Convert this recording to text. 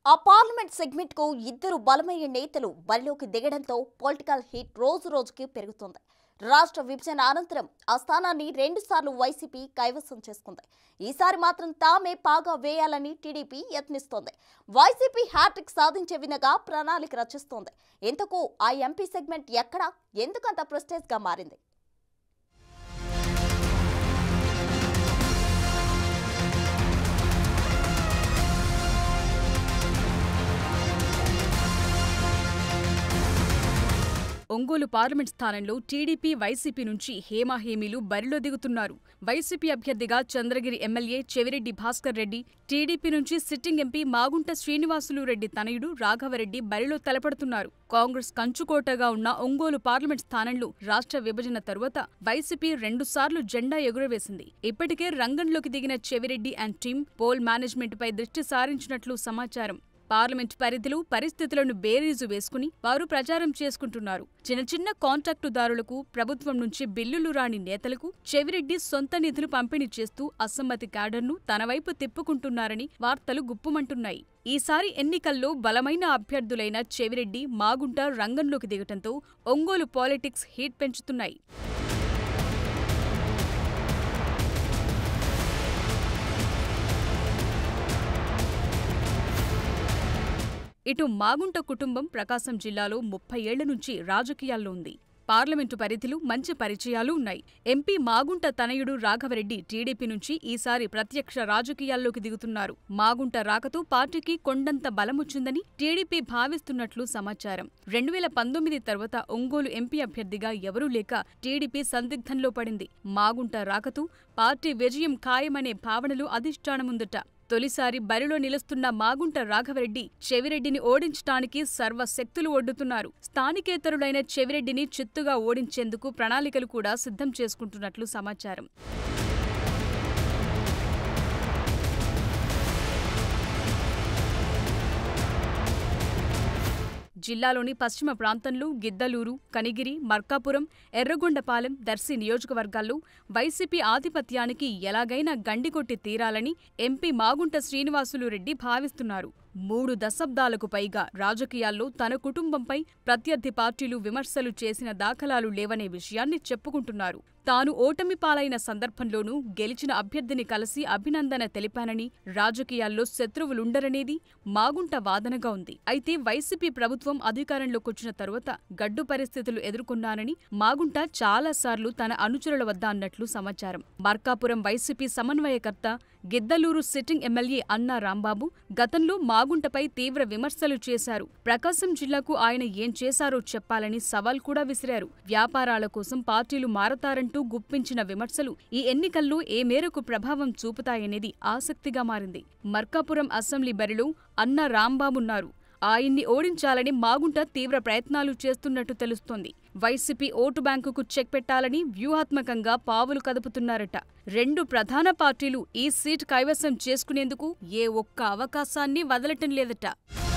ఆ parliament segment కు ఇద్దరు బలమైన నేతలు బరిలోకి దిగడంతో పొలిటికల్ హీట్ రోజు రోజుకి పెరుగుతుంది రాష్ట్ర విభజన అనంతరం ఆ స్థానాన్ని రెండుసార్లు వైసీపీ కైవసం చేసుకుంది ఈసారి మాత్రం తామే పాగా వేయాలని టీడీపీ యత్నిస్తోంది వైసీపీ హ్యాట్రిక్ సాధించే విధంగా ప్రణాళిక రచిస్తోంది ఇంతకు ఆ ఎంపీ సెగ్మెంట్ ఎక్కడ ఎందుకంత ప్రెస్టేజ్ గా మారింది ఒంగోలు పార్లమెంట్ స్థానంలో టీడీపీ వైసీపీ నుంచి హేమాహేమీలు బరిలో దిగుతున్నారు వైసీపీ అభ్యర్థిగా చంద్రగిరి ఎమ్మెల్యే చెవిరెడ్డి భాస్కర్ రెడ్డి టీడీపీ నుంచి సిట్టింగ్ ఎంపీ మాగుంట శ్రీనివాసులు రెడ్డి తనయుడు రాఘవరెడ్డి బరిలో తలపడుతున్నారు కాంగ్రెస్ కంచుకోటగా ఉన్న ఒంగోలు పార్లమెంట్ స్థానంలో రాష్ట్ర విభజన తరువాత వైసీపీ రెండుసార్లు జెండా ఎగురవేసింది ఇప్పటికే రంగంలోకి దిగిన Chevireddy and team poll management పై దృష్టి సారించినట్లు సమాచారం పార్లమెంట్ పరిధిలో పరిస్థితులను బేరీజు వేసుకుని వారు ప్రచారం చేసుకుంటున్నారు చిన్న చిన్న కాంట్రాక్టుదారులకు ప్రభుత్వం నుంచి బిల్లులు రాని నేతలకు చెవిరెడ్డి సొంత నిధులు పంపిణీ చేస్తూ అసమ్మతి క్యాడర్ను తన వైపు తిప్పుకుంటున్నారని వార్తలు గుప్పుమంటున్నాయి ఈసారి ఎన్నికల్లో బలమైన అభ్యర్థులైన చెవిరెడ్డి మాగుంట రంగంలోకి దిగటంతో ఒంగోలు పాలిటిక్స్ హీట్ పెంచుతున్నాయి ఇటు మాగుంట కుటుంబం ప్రకాశం జిల్లాలో ముప్పై ఏళ్ల నుంచి రాజకీయాల్లో ఉంది పార్లమెంటు పరిధిలో మంచి పరిచయాలు ఉన్నాయి ఎంపీ మాగుంట తనయుడు రాఘవరెడ్డి టీడీపీ నుంచి ఈసారి ప్రత్యక్ష రాజకీయాల్లోకి దిగుతున్నారు మాగుంట రాకతో పార్టీకి కొండంత బలమొచ్చిందని టీడీపీ భావిస్తున్నట్లు సమాచారం రెండు వేల పంతొమ్మిది తర్వాత ఒంగోలు ఎంపీ అభ్యర్థిగా ఎవరూ లేక టీడీపీ సందిగ్ధంలో పడింది మాగుంట రాకతో పార్టీ విజయం ఖాయమనే భావనలు అధిష్టానముందట తొలిసారి బరిలో నిలుస్తున్న మాగుంట రాఘవరెడ్డి చెవిరెడ్డిని ఓడించటానికి సర్వశక్తులు ఒడ్డుతున్నారు స్థానికేతరులైన చెవిరెడ్డిని చిత్తుగా ఓడించేందుకు ప్రణాళికలు కూడా సిద్ధం చేసుకుంటున్నట్లు సమాచారం జిల్లాలోని పశ్చిమ ప్రాంతంలో గిద్దలూరు కనిగిరి మర్కాపురం ఎర్రగొండపాలెం దర్శి నియోజకవర్గాల్లో వైసీపీ ఆధిపత్యానికి ఎలాగైనా గండికొట్టి తీరాలని ఎంపీ మాగుంట శ్రీనివాసులు రెడ్డి భావిస్తున్నారు మూడు దశాబ్దాలకు పైగా రాజకీయాల్లో తన కుటుంబంపై ప్రత్యర్థి పార్టీలు విమర్శలు చేసిన దాఖలాలు లేవనే విషయాన్ని చెప్పుకుంటున్నారు తాను ఓటమి పాలైన సందర్భంలోనూ గెలిచిన అభ్యర్థిని కలిసి అభినందన తెలిపానని రాజకీయాల్లో శత్రువులుండరనేది మాగుంట వాదనగా ఉంది అయితే వైసీపీ ప్రభుత్వం అధికారంలోకొచ్చిన తరువాత గడ్డు పరిస్థితులు ఎదుర్కొన్నానని మాగుంట చాలాసార్లు తన అనుచరుల వద్ద అన్నట్లు సమాచారం మార్కాపురం వైసీపీ సమన్వయకర్త గిద్దలూరు సిట్టింగ్ ఎమ్మెల్యే అన్నా రాంబాబు గతంలో మాగుంటపై తీవ్ర విమర్శలు చేశారు ప్రకాశం జిల్లాకు ఆయన ఏం చేశారో చెప్పాలని సవాల్ కూడా విసిరారు వ్యాపారాల కోసం పార్టీలు మారతారంటూ గుప్పించిన విమర్శలు ఈ ఎన్నికల్లో ఏ మేరకు ప్రభావం చూపుతాయనేది ఆసక్తిగా మారింది మర్కాపురం అసెంబ్లీ బరిలో అన్న రాంబాబున్నారు ఆయన్ని ఓడించాలని మాగుంట తీవ్ర ప్రయత్నాలు చేస్తున్నట్టు తెలుస్తోంది వైసీపీ ఓటు బ్యాంకుకు చెక్ పెట్టాలని వ్యూహాత్మకంగా పావులు కదుపుతున్నారట రెండు ప్రధాన పార్టీలు ఈ సీట్ కైవసం చేసుకునేందుకు ఏ ఒక్క అవకాశాన్ని వదలటం లేదట